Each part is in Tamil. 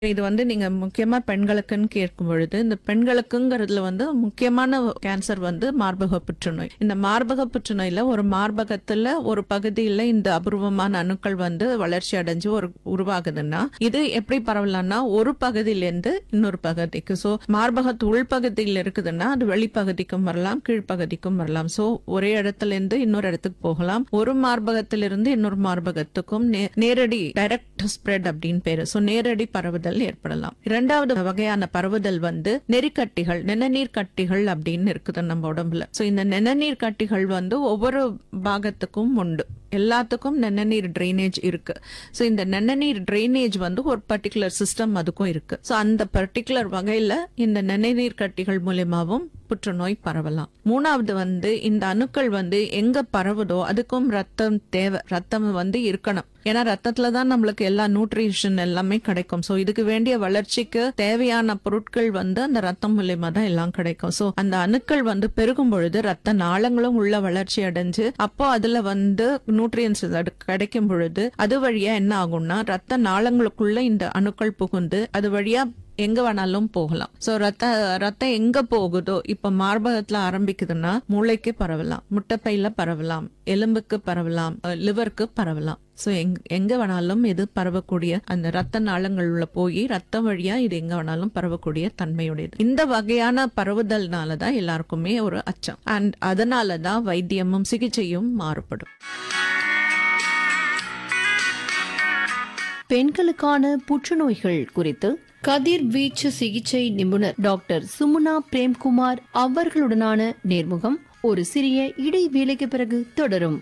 இது வந்து நீங்க முக்கியமா பெண்களுக்குன்னு கேட்கும் பொழுது இந்த பெண்களுக்குங்கிறதுல வந்து முக்கியமான கேன்சர் வந்து மார்பக புற்றுநோய் இந்த மார்பக புற்றுநோயில ஒரு மார்பகத்துல ஒரு பகுதியில இந்த அபூர்வமான அணுக்கள் வந்து வளர்ச்சி அடைஞ்சு ஒரு உருவாகுதுன்னா இது எப்படி பரவலாம்னா ஒரு பகுதியிலேருந்து இன்னொரு பகுதிக்கு சோ மார்பகத்து உள்பகுதியில் இருக்குதுன்னா அது வெளிப்பகுதிக்கும் வரலாம் கீழ்ப்பகுதிக்கும் வரலாம் சோ ஒரே இடத்துல இருந்து இன்னொரு இடத்துக்கு போகலாம் ஒரு மார்பகத்திலிருந்து இன்னொரு மார்பகத்துக்கும் நே- நேரடி டைரக்ட் ஸ்ப்ரெட் அப்படின்னு பேரு சோ நேரடி பரவுதல் ஏற்படலாம் இரண்டாவது வகையான பரவுதல் வந்து நெறிக்கட்டிகள் நிணநீர் கட்டிகள் அப்படின்னு இருக்குது நம்ம உடம்புல சோ இந்த நிணநீர் கட்டிகள் வந்து ஒவ்வொரு பாகத்துக்கும் உண்டு எல்லாத்துக்கும் நெண்ணநீர் ட்ரைனேஜ் இருக்கு சோ இந்த நெண்ணநீர் ட்ரைனேஜ் வந்து ஒரு பர்டிகுலர் சிஸ்டம் அதுக்கும் இருக்கு சோ அந்த பர்டிகுலர் வகையில இந்த நெண்ணநீர் கட்டிகள் மூலியமாவும் புற்றுநோய் பரவலாம் மூணாவது வந்து இந்த அணுக்கள் வந்து எங்க பரவுதோ அதுக்கும் ரத்தம் தேவை ரத்தம் வந்து இருக்கணும் ஏன்னா ரத்தத்துல தான் நம்மளுக்கு எல்லா நியூட்ரிஷன் எல்லாமே கிடைக்கும் சோ இதுக்கு வேண்டிய வளர்ச்சிக்கு தேவையான பொருட்கள் வந்து அந்த ரத்தம் மூலியமா தான் எல்லாம் கிடைக்கும் சோ அந்த அணுக்கள் வந்து பெருகும் பொழுது ரத்த நாளங்களும் உள்ள வளர்ச்சி அடைஞ்சு அப்போ அதுல வந்து நியூட்ரியன்ஸ் கிடைக்கும் பொழுது அது வழியா என்ன ஆகும்னா ரத்த நாளங்களுக்குள்ள இந்த அணுக்கள் புகுந்து அது வழியா எங்க வேணாலும் போகலாம் சோ ரத்த ரத்தம் எங்க போகுதோ இப்ப மார்பகத்துல ஆரம்பிக்குதுன்னா மூளைக்கு பரவலாம் முட்டைப்பையில பரவலாம் எலும்புக்கு பரவலாம் லிவருக்கு பரவலாம் சோ எங்க வேணாலும் இது பரவக்கூடிய அந்த ரத்த நாளங்கள் உள்ள போய் ரத்தம் வழியா இது எங்க வேணாலும் பரவக்கூடிய தன்மையுடையது இந்த வகையான பரவுதல்னால தான் எல்லாருக்குமே ஒரு அச்சம் அண்ட் அதனால தான் வைத்தியமும் சிகிச்சையும் மாறுபடும் பெண்களுக்கான புற்றுநோய்கள் குறித்து கதிர்வீச்சு சிகிச்சை நிபுணர் டாக்டர் சுமுனா பிரேம்குமார் அவர்களுடனான நேர்முகம் ஒரு சிறிய இடைவேளைக்கு பிறகு தொடரும்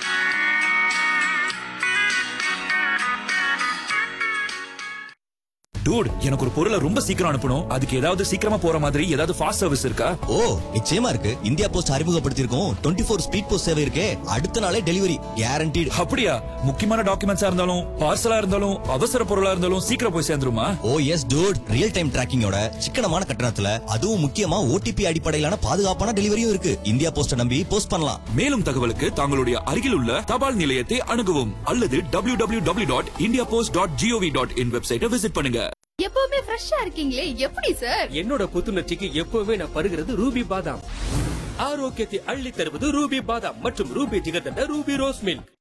டூட் எனக்கு ஒரு பொருளை ரொம்ப சீக்கிரம் அனுப்பணும் அதுக்கு ஏதாவது சீக்கிரமா போற மாதிரி ஏதாவது ஃபாஸ்ட் சர்வீஸ் இருக்கா ஓ நிச்சயமா இருக்கு இந்தியா போஸ்ட் அறிமுகப்படுத்தியிருக்கோம் டுவெண்ட்டி ஃபோர் ஸ்பீட் போஸ்ட் சேவை இருக்கே அடுத்த நாளே டெலிவரி கேரண்டீடு அப்படியா முக்கியமான டாக்குமெண்ட்ஸா இருந்தாலும் பார்சலா இருந்தாலும் அவசர பொருளா இருந்தாலும் சீக்கிரம் போய் சேர்ந்துருமா oh yes dude real time டிராக்கிங்கோட சிக்கனமான கட்டணத்துல அதுவும் முக்கியமா ஓடிபி அடிப்படையிலான பாதுகாப்பான டெலிவரியும் இருக்கு இந்தியா போஸ்ட நம்பி போஸ்ட் பண்ணலாம் மேலும் தகவலுக்கு தங்களுடைய அருகில் உள்ள தபால் நிலையத்தை அணுகவும் அல்லது W W W dot India post dot G O V dot in வெப்சைட்டை விசிட் பண்ணுங்க எப்பவுமே ஃப்ரெஷ்ஷா இருக்கீங்களே எப்படி சார் என்னோட புத்துணர்ச்சிக்கு எப்பவுமே நான் பருகிறது ரூபி பாதாம் ஆரோக்கியத்தை அள்ளி தருவது ரூபி பாதாம் மற்றும் Ruby jigarthanda Ruby rose milk